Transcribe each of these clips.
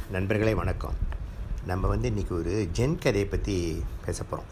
நண்பர்களே வணக்கம் நம்ம வந்து இன்றைக்கி ஒரு ஜென் கதையை பற்றி பேச போகிறோம்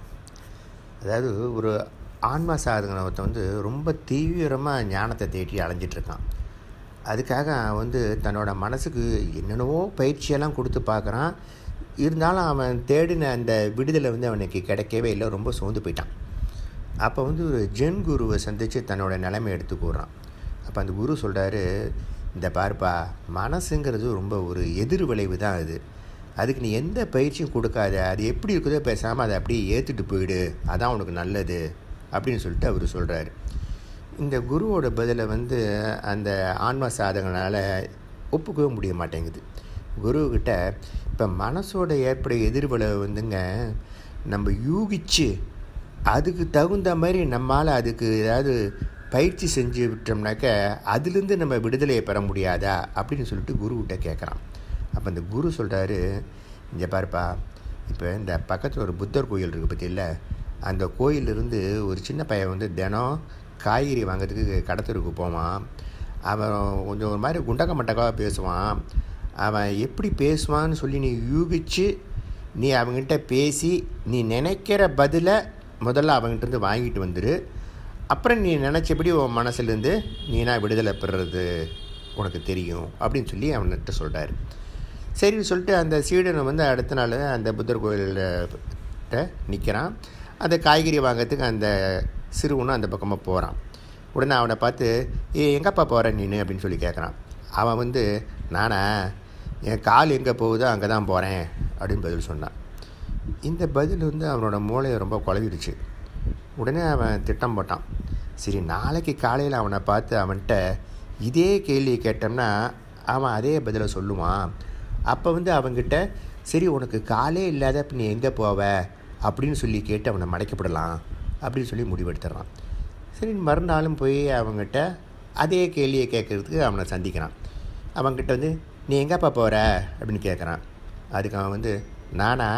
அதாவது ஒரு ஆன்மா சாதகனை ஒருத்தன் வந்து ரொம்ப தீவிரமாக ஞானத்தை தேடி அலைஞ்சிட்ருக்கான் அதுக்காக அவன் வந்து தன்னோட மனசுக்கு என்னென்னவோ பயிற்சியெல்லாம் கொடுத்து பார்க்குறான் இருந்தாலும் அவன் தேடின அந்த விடுதலை வந்து அவனுக்கு கிடைக்கவே இல்லை ரொம்ப சோர்ந்து போயிட்டான் அப்போ வந்து ஒரு ஜென் குருவை சந்தித்து தன்னோட நிலைமை எடுத்து கூறான் அப்போ அந்த குரு சொல்கிறாரு இந்த பாருப்பா மனசுங்கிறது ரொம்ப ஒரு எதிர் விளைவு தான் அது அதுக்கு நீ எந்த பயிற்சியும் கொடுக்காத அது எப்படி இருக்குதோ பேசாமல் அதை அப்படியே ஏற்றுட்டு போயிடு அதான் உனக்கு நல்லது அப்படின்னு சொல்லிட்டு அவர் சொல்கிறாரு இந்த குருவோட பதிலை வந்து அந்த ஆன்ம சாதகனால் ஒப்புக்கவே முடிய மாட்டேங்குது குருக்கிட்ட இப்போ மனசோட ஏற்பட எதிர்விளைவு வந்துங்க நம்ம யூகிச்சு அதுக்கு தகுந்த மாதிரி நம்மளால் அதுக்கு ஏதாவது பயிற்சி செஞ்சு விட்டோம்னாக்க அதுலேருந்து நம்ம விடுதலையை பெற முடியாதா அப்படின்னு சொல்லிட்டு குருக்கிட்ட கேட்குறான் அப்போ அந்த குரு சொல்கிறாரு இங்கே பாருப்பா இப்போ இந்த பக்கத்தில் ஒரு புத்தர் கோயில் இருக்குது பற்றியில் அந்த கோயிலிருந்து ஒரு சின்ன பையன் வந்து தினம் காய்கறி வாங்கிறதுக்கு கடத்தருக்கு போவான் அவன் கொஞ்சம் ஒரு மாதிரி குண்டக்க மட்டக்காக பேசுவான் அவன் எப்படி பேசுவான்னு சொல்லி நீ யூகிச்சு நீ அவங்ககிட்ட பேசி நீ நினைக்கிற பதிலை முதல்ல அவங்ககிட்டருந்து வாங்கிட்டு வந்துடு அப்புறம் நீ நினச்சபடி உன் மனசுலேருந்து நீனா விடுதலை பெறுறது உனக்கு தெரியும் அப்படின்னு சொல்லி அவன்கிட்ட சொல்கிறாரு சரின்னு சொல்லிட்டு அந்த சீடனை வந்து அடுத்த நாள் அந்த புத்தர் கோயில்கிட்ட நிற்கிறான் அந்த காய்கறி வாங்கிறதுக்கு அந்த சிறுவனும் அந்த பக்கமாக போகிறான் உடனே அவனை பார்த்து ஏ எங்கப்பா போகிற நீனு அப்படின்னு சொல்லி கேட்குறான் அவன் வந்து நானா என் கால் எங்கே போகுதோ அங்கே தான் போகிறேன் அப்படின்னு பதில் சொன்னான் இந்த பதில் வந்து அவனோட மூளையை ரொம்ப குழவிடுச்சு உடனே அவன் திட்டம் போட்டான் சரி நாளைக்கு காலையில் அவனை பார்த்து அவன்கிட்ட இதே கேள்வி கேட்டோம்னா அவன் அதே பதிலை சொல்லுவான் அப்போ வந்து அவன்கிட்ட சரி உனக்கு காலே இல்லாத இப்போ நீ எங்கே போவ அப்படின்னு சொல்லி கேட்டு அவனை மடைக்கப்படலாம் அப்படின்னு சொல்லி முடிவெடுத்துடுறான் சரி மறுநாளும் போய் அவங்ககிட்ட அதே கேள்வியை கேட்குறதுக்கு அவனை சந்திக்கிறான் அவன்கிட்ட வந்து நீ எங்கேப்பா போகிற அப்படின்னு கேட்குறான் அதுக்கு அவன் வந்து நானா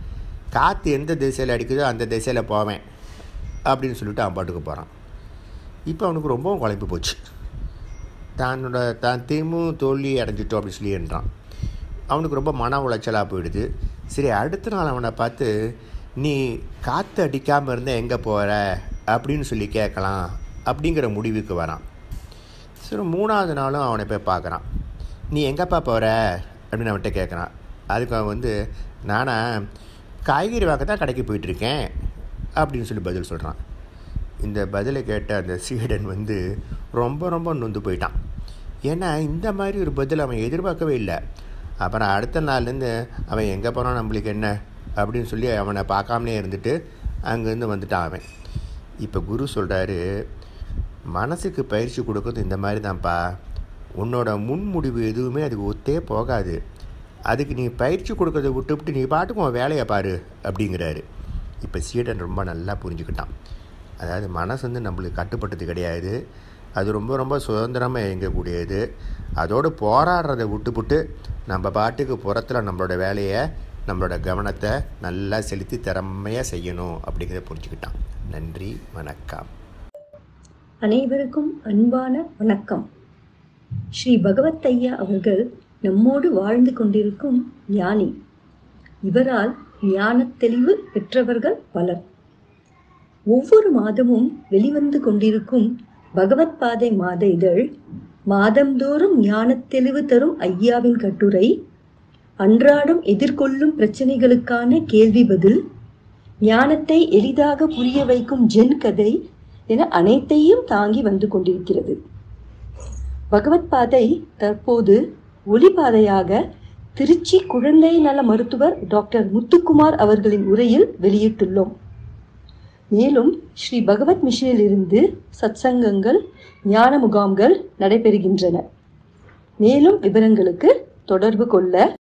காற்று எந்த திசையில் அடிக்குதோ அந்த திசையில் போவேன் அப்படின்னு சொல்லிட்டு அவன் பாட்டுக்கு போகிறான் இப்போ அவனுக்கு ரொம்பவும் குழம்பு போச்சு தன்னோட தான் திரும்பவும் தோல்வி அடைஞ்சிட்டோம் அப்படின்னு சொல்லி என்றான் அவனுக்கு ரொம்ப மன உளைச்சலாக போயிடுது சரி அடுத்த நாள் அவனை பார்த்து நீ காற்று அடிக்காமல் இருந்தால் எங்கே போகிற அப்படின்னு சொல்லி கேட்கலாம் அப்படிங்கிற முடிவுக்கு வரான் சரி மூணாவது நாளும் அவனை போய் பார்க்குறான் நீ எங்கேப்பா போகிற அப்படின்னு அவன்கிட்ட கேட்குறான் அதுக்கு அவன் வந்து நானா காய்கறி வாங்க தான் கடைக்கு போயிட்டுருக்கேன் அப்படின்னு சொல்லி பதில் சொல்கிறான் இந்த பதிலை கேட்ட அந்த சீடன் வந்து ரொம்ப ரொம்ப நொந்து போயிட்டான் ஏன்னா இந்த மாதிரி ஒரு பதில் அவன் எதிர்பார்க்கவே இல்லை அப்புறம் அடுத்த நாள்லேருந்து அவன் எங்கே போனான் நம்மளுக்கு என்ன அப்படின்னு சொல்லி அவனை பார்க்காமலே இருந்துட்டு அங்கேருந்து வந்துட்டான் அவன் இப்போ குரு சொல்கிறாரு மனசுக்கு பயிற்சி கொடுக்குறது இந்த மாதிரி தான்ப்பா உன்னோட முன்முடிவு எதுவுமே அதுக்கு ஒத்தே போகாது அதுக்கு நீ பயிற்சி கொடுக்கறத விட்டுவிட்டு நீ பாட்டுக்கு உன் வேலையை பாரு அப்படிங்கிறாரு இப்போ சீடன் ரொம்ப நல்லா புரிஞ்சுக்கிட்டான் அதாவது மனசு வந்து நம்மளுக்கு கட்டுப்பட்டது கிடையாது அது ரொம்ப ரொம்ப சுதந்திரமாக இயங்கக்கூடியது அதோடு போராடுறதை விட்டுவிட்டு நம்ம பாட்டுக்கு புறத்தில் நம்மளோட வேலையை நம்மளோட கவனத்தை நல்லா செலுத்தி திறமையாக செய்யணும் அப்படிங்கிறத புரிஞ்சுக்கிட்டான் நன்றி வணக்கம் அனைவருக்கும் அன்பான வணக்கம் ஸ்ரீ பகவத் ஐயா அவர்கள் நம்மோடு வாழ்ந்து கொண்டிருக்கும் ஞானி இவரால் ஞானத் தெளிவு பெற்றவர்கள் பலர் ஒவ்வொரு மாதமும் வெளிவந்து கொண்டிருக்கும் பகவத் பாதை மாத இதழ் மாதந்தோறும் ஞானத் தெளிவு தரும் ஐயாவின் கட்டுரை அன்றாடம் எதிர்கொள்ளும் பிரச்சனைகளுக்கான கேள்வி பதில் ஞானத்தை எளிதாக புரிய வைக்கும் ஜென் கதை என அனைத்தையும் தாங்கி வந்து கொண்டிருக்கிறது பகவத் பாதை தற்போது ஒளிபாதையாக திருச்சி குழந்தை நல மருத்துவர் டாக்டர் முத்துக்குமார் அவர்களின் உரையில் வெளியிட்டுள்ளோம் மேலும் ஸ்ரீ பகவத் மிஷனில் இருந்து சத்சங்கங்கள் ஞான முகாம்கள் நடைபெறுகின்றன மேலும் விவரங்களுக்கு தொடர்பு கொள்ள